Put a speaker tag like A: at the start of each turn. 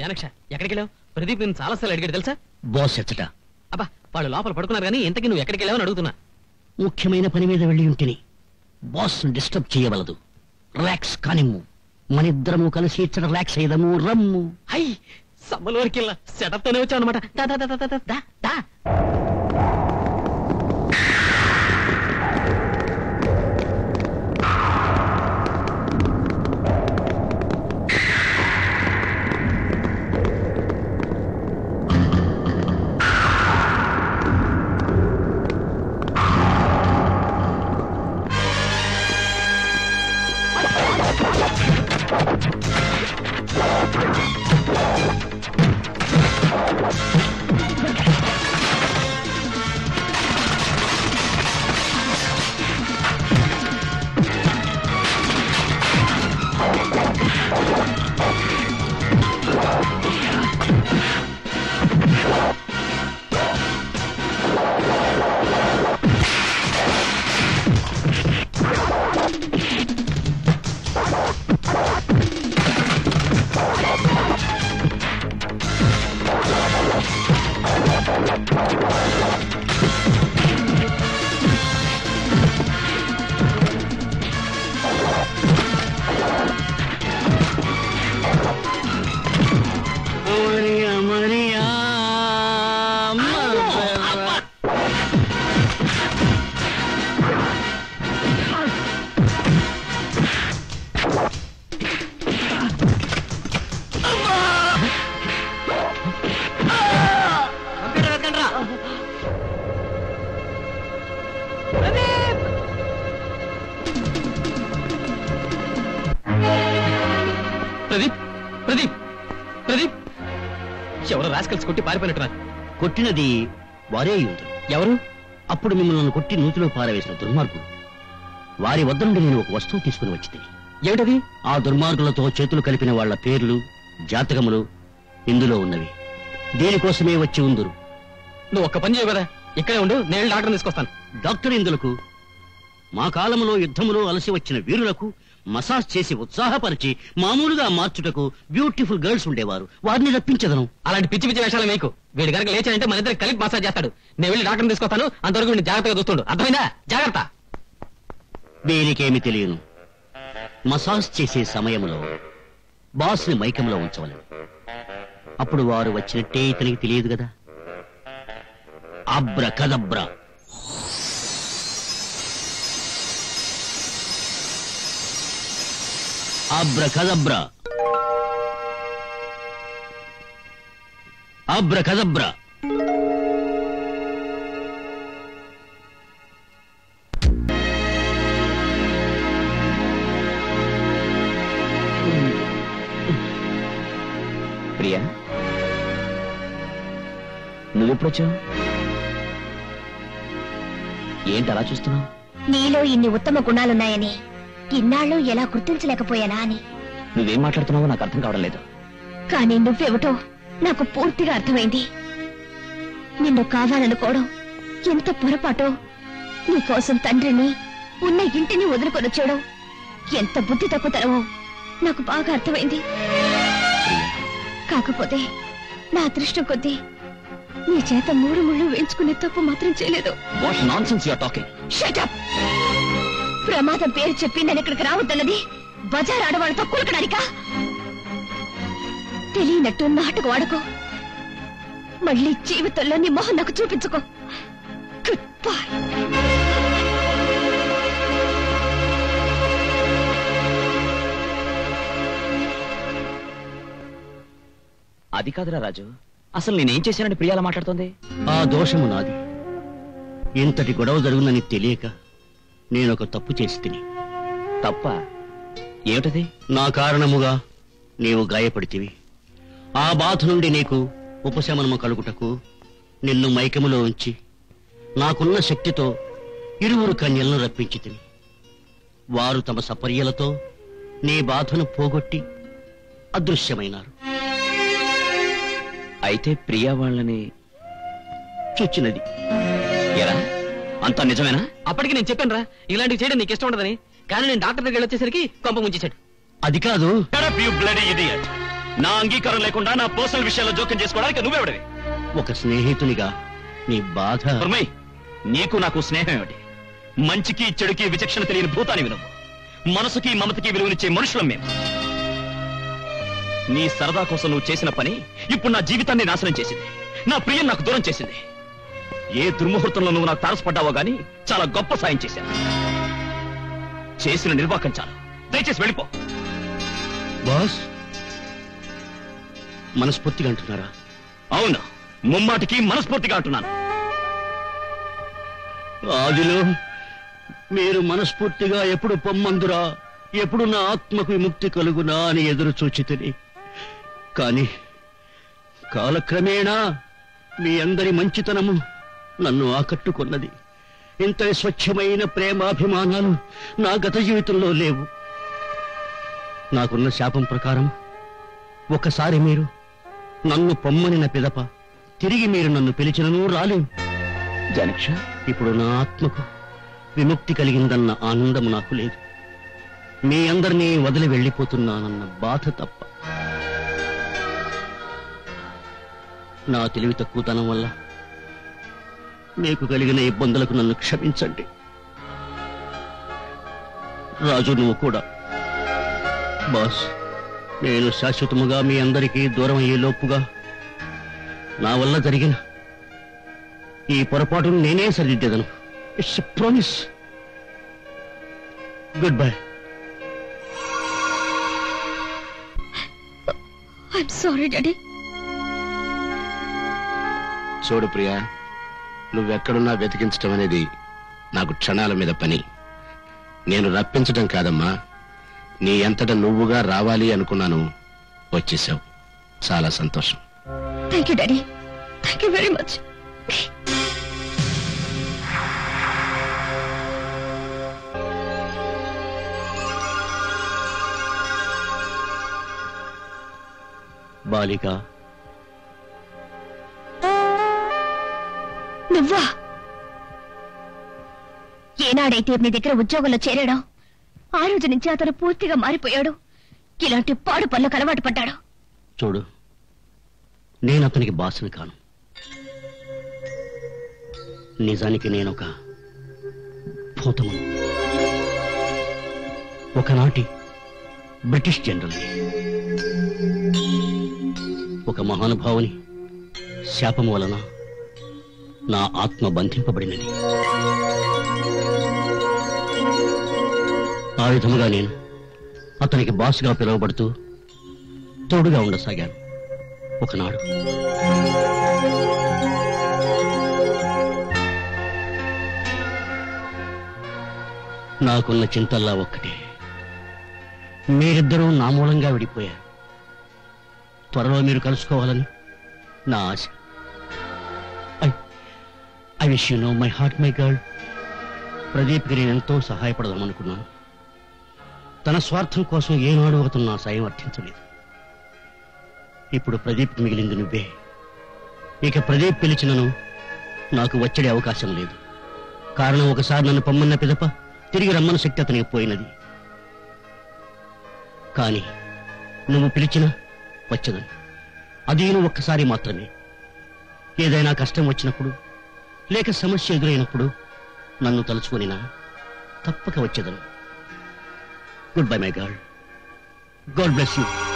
A: జానక్ష ఎక్కడికి వెళ్ళావు ప్రదీప్ నేను చాలా సార్లు అడిగాడు తెలుసా
B: బాస్ ఎచ్చట
A: అబ్బా వాళ్ళు లోపల పడుకున్నారు కానీ ఇంతకీ నువ్వు ఎక్కడికి వెళ్ళావని అడుగుతున్నా
B: ముఖ్యమైన పని మీద వెళ్ళి ఉంటిని బాస్ డిస్టర్బ్ చేయవలదు రిలాక్స్ కానిమ్ము మనిద్దరము కలిసి ఇచ్చట రిలాక్స్ అయ్యదము రమ్ము
A: హై సమ్మలోనికి వెళ్ళా సెటప్ తోనే వచ్చావు అనమాట దా దా దా దా, దా దా దా
B: మరియా మరియా
A: ప్రదీప్ ప్రదీప్ ప్రదీప్ ఎవరు రాస్కల్స్ కొట్టి పారిపోయినట్టున్నారు
B: కొట్టినది వారే అయి ఉంటారు
A: ఎవరు
B: అప్పుడు మిమ్మల్ని కొట్టి నూతిలో పారవేసిన దుర్మార్గుడు వారి వద్ద నుండి నేను ఒక వస్తువు తీసుకుని వచ్చింది
A: ఏమిటది
B: ఆ దుర్మార్గులతో చేతులు కలిపిన వాళ్ళ పేర్లు జాతకములు ఇందులో ఉన్నవి దీనికోసమే వచ్చి ఉందురు
A: నువ్వు ఒక్క పని చేయవు కదా ఇక్కడే ఉండు నేను డాక్టర్ తీసుకొస్తాను
B: డాక్టర్ ఇందులకు మా కాలములో యుద్ధములో అలసి వచ్చిన వీరులకు మసాజ్ చేసి ఉత్సాహపరిచి మామూలుగా మార్చుటకు బ్యూటిఫుల్ గర్ల్స్ ఉండేవారు వారిని రప్పించదను
A: అలాంటి పిచ్చి పిచ్చి వేషాలు మీకు వీడి కనుక లేచానంటే మన ఇద్దరు కలిపి మసాజ్ చేస్తాడు నేను వెళ్ళి డాక్టర్ తీసుకొస్తాను అంతవరకు వీడిని జాగ్రత్తగా చూస్తుండు అర్థమైందా జాగ్రత్త
B: దీనికేమి తెలియను మసాజ్ చేసే సమయంలో బాస్ని మైకంలో ఉంచవలను అప్పుడు వారు వచ్చినట్టే ఇతనికి తెలియదు కదా అబ్ర కదబ్రా అబ్ర కదబ్రా అబ్ర కదబ్రా
A: ప్రియా నువ్వెప్పుడొచ్చావు ఏంటి అలా చూస్తున్నావు
C: నీలో ఇన్ని ఉత్తమ గుణాలున్నాయని ఇన్నాళ్ళు ఎలా గుర్తించలేకపోయానా అని
A: నువ్వేం మాట్లాడుతున్నావో నాకు అర్థం కావడం లేదు
C: కానీ నువ్వెవటో నాకు పూర్తిగా అర్థమైంది నిన్ను కావాలనుకోవడం ఎంత పొరపాటో నీకోసం తండ్రిని ఉన్న ఇంటిని వదులుకొనొచ్చాడు ఎంత బుద్ధి తక్కువతనమో నాకు బాగా అర్థమైంది కాకపోతే నా అదృష్టం కొద్దీ నీ చేత మూడు ముళ్ళు వేయించుకునే తప్పు మాత్రం చేయలేదు
A: what nonsense you are talking
C: Shut up! ప్రమాదం పేరు చెప్పి నేను ఇక్కడికి రావద్దన్నది బజార్ ఆడవాళ్ళతో కులకడానికా తెలియనట్టు నాటకం ఆడకు మళ్ళీ జీవితంలో నీ మొహం నాకు చూపించుకో గుడ్ బై
A: అది కాదురా రాజు అసలు నేనేం చేశానని ప్రియాల మాట్లాడుతోంది
B: ఆ దోషము నాది ఇంతటి గొడవ జరుగునని తెలియక నేనొక తప్పు చేసి తిని
A: తప్ప ఏమిటది
B: నా కారణముగా నీవు గాయపడితివి ఆ బాధ నుండి నీకు ఉపశమనము కలుగుటకు నిన్ను మైకములో ఉంచి నాకున్న శక్తితో ఇరువురు కన్యలను రప్పించి తిని వారు తమ సపర్యలతో నీ బాధను పోగొట్టి అదృశ్యమైనారు
A: అయితే ప్రియా వాళ్ళని
B: చూచినది
A: ఎరా అంతా నిజమేనా అప్పటికి నేను చెప్పాను రా ఇలాంటివి చేయడం నీకు ఇష్టం ఉండదని కానీ నేను డాక్టర్ దగ్గర వచ్చేసరికి కొంప ముంచేశాడు
B: అది కాదు
D: Shut up, you bloody idiot! నా అంగీకారం లేకుండా నా పర్సనల్ విషయాల్లో జోక్యం చేసుకోవడానికి నువ్వెవడివి
B: ఒక స్నేహితునిగా నీ బాధ
D: ధర్మయ్ నీకు నాకు స్నేహం ఏమిటి మంచికి చెడుకి విచక్షణ తెలియని భూతాన్ని వినవు మనసుకి మమతకి విలువనిచ్చే మనుషులం మేము నీ సరదా కోసం నువ్వు చేసిన పని ఇప్పుడు నా జీవితాన్ని నాశనం చేసింది నా ప్రియం నాకు దూరం చేసింది ఏ దుర్ముహూర్తంలో నువ్వు నాకు తారసపడ్డావో గాని చాలా గొప్ప సాయం చేశాను చేసిన నిర్వాకం చాలు దయచేసి వెళ్ళిపో
B: బాస్ మనస్ఫూర్తిగా అంటున్నారా
D: అవును ముమ్మాటికి మనస్ఫూర్తిగా అంటున్నాను
B: ఆదిలో మీరు మనస్ఫూర్తిగా ఎప్పుడు పొమ్మందురా ఎప్పుడు నా ఆత్మకు విముక్తి కలుగునా అని ఎదురు చూచితిని కాని కాలక్రమేణా మీ అందరి మంచితనము నన్ను ఆకట్టుకున్నది ఇంతటి స్వచ్ఛమైన ప్రేమాభిమానాలు నా గత జీవితంలో లేవు నాకున్న శాపం ప్రకారం ఒకసారి మీరు నన్ను పొమ్మనిన పిదప తిరిగి మీరు నన్ను పిలిచినను రాలేవు
D: జానక్ష
B: ఇప్పుడు నా ఆత్మకు విముక్తి కలిగిందన్న ఆనందం నాకు లేదు మీ అందరినీ వదిలి వెళ్ళిపోతున్నానన్న బాధ తప్ప నా తెలివి తక్కువతనం వల్ల మీకు కలిగిన ఇబ్బందులకు నన్ను క్షమించండి రాజు నువ్వు కూడా బాస్ నేను శాశ్వతముగా మీ అందరికీ దూరం అయ్యే లోపుగా నా వల్ల జరిగిన ఈ పొరపాటును నేనే సరిదిద్దను it's promise goodbye
C: I'm sorry daddy
E: చూడు ప్రియా నువ్వెక్కడున్నా వెతికించటం అనేది నాకు క్షణాల మీద పని నేను రప్పించటం కాదమ్మా నీ ఎంతట నువ్వుగా రావాలి అనుకున్నాను వచ్చేసావు చాలా సంతోషం
C: thank you daddy thank you very much
B: బాలిక
C: నువ్వా ఏనాడైతే మీ దగ్గర ఉద్యోగంలో చేరాడో ఆ రోజు నుంచి అతను పూర్తిగా మారిపోయాడు ఇలాంటి పాడు పనులకు అలవాటు పడ్డాడు
B: చూడు నేను అతనికి బాసుని కాను నిజానికి నేనొక భూతము ఒకనాటి బ్రిటిష్ జనరల్ ఒక మహానుభావుని శాపం వలన నా ఆత్మ బంధింపబడినది ఆ విధముగా నేను అతనికి బాసుగా పిలువబడుతూ తోడుగా ఉండసాగాను ఒకనాడు నాకున్న చింతల్లా ఒక్కటే మీరిద్దరూ నా మూలంగా విడిపోయారు త్వరలో మీరు కలుసుకోవాలని నా ఆశ I wish you know my heart my girl ప్రదీప్కి నేను ఎంతో సహాయపడదామనుకున్నాను తన స్వార్థం కోసం ఏనాడు అతను నా సాయం అర్థించలేదు ఇప్పుడు ప్రదీప్ మిగిలింది నువ్వే ఇక ప్రదీప్ పిలిచినను నాకు వచ్చడే అవకాశం లేదు కారణం ఒకసారి నన్ను పొమ్మన్న పిదప తిరిగి రమ్మన్న శక్తి అతనికి పోయినది కాని నువ్వు పిలిచినా వచ్చదని అది నువ్వు ఒక్కసారి మాత్రమే ఏదైనా కష్టం వచ్చినప్పుడు లేక సమస్య ఎదురైనప్పుడు నన్ను తలుచుకొనినా తప్పక వచ్చేదను goodbye my God God bless you